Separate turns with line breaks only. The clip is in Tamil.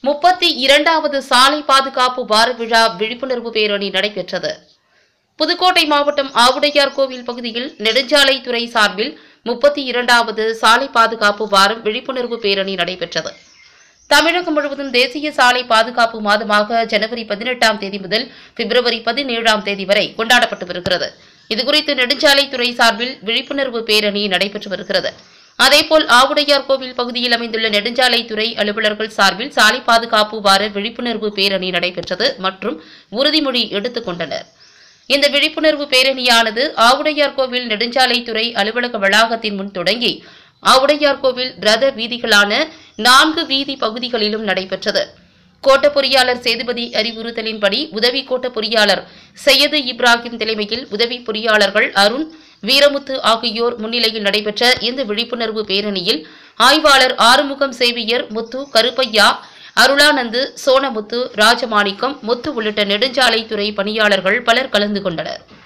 முப்பத்தி இரண்டாவது சாலை பாதுகாப்பு வார விழா விழிப்புணர்வு பேரணி நடைபெற்றது புதுக்கோட்டை மாவட்டம் ஆவுடையார் கோவில் பகுதியில் நெடுஞ்சாலைத்துறை சார்பில் முப்பத்தி இரண்டாவது சாலை பாதுகாப்பு வாரம் விழிப்புணர்வு பேரணி நடைபெற்றது தமிழகம் முழுவதும் தேசிய சாலை பாதுகாப்பு மாதமாக ஜனவரி பதினெட்டாம் தேதி முதல் பிப்ரவரி பதினேழாம் தேதி வரை கொண்டாடப்பட்டு வருகிறது இதுகுறித்து நெடுஞ்சாலைத்துறை சார்பில் விழிப்புணர்வு பேரணி நடைபெற்று வருகிறது அதேபோல் ஆவுடையார் கோவில் பகுதியில் அமைந்துள்ள நெடுஞ்சாலைத்துறை அலுவலர்கள் சார்பில் சாலை பாதுகாப்பு வார விழிப்புணர்வு பேரணி நடைபெற்றது மற்றும் உறுதிமொழி எடுத்துக் கொண்டனர் இந்த விழிப்புணர்வு பேரணியானது ஆவுடையார் கோவில் நெடுஞ்சாலைத்துறை அலுவலக வளாகத்தின் முன் தொடங்கி ஆவுடையார் கோவில் ரத வீதிகளான நான்கு வீதி பகுதிகளிலும் நடைபெற்றது கோட்ட பொறியாளர் சேதுபதி அறிவுறுத்தலின்படி உதவி கோட்ட பொறியாளர் சையது இப்ராஹிம் தலைமையில் உதவி பொறியாளர்கள் அருண் வீரமுத்து ஆகியோர் முன்னிலையில் நடைபெற்ற இந்த விழிப்புணர்வு பேரணியில் ஆய்வாளர் ஆறுமுகம் சேவியர் முத்து கருப்பையா அருளானந்து சோனமுத்து ராஜமாணிக்கம் முத்து உள்ளிட்ட நெடுஞ்சாலைத்துறை பணியாளர்கள் பலர் கலந்து கொண்டனர்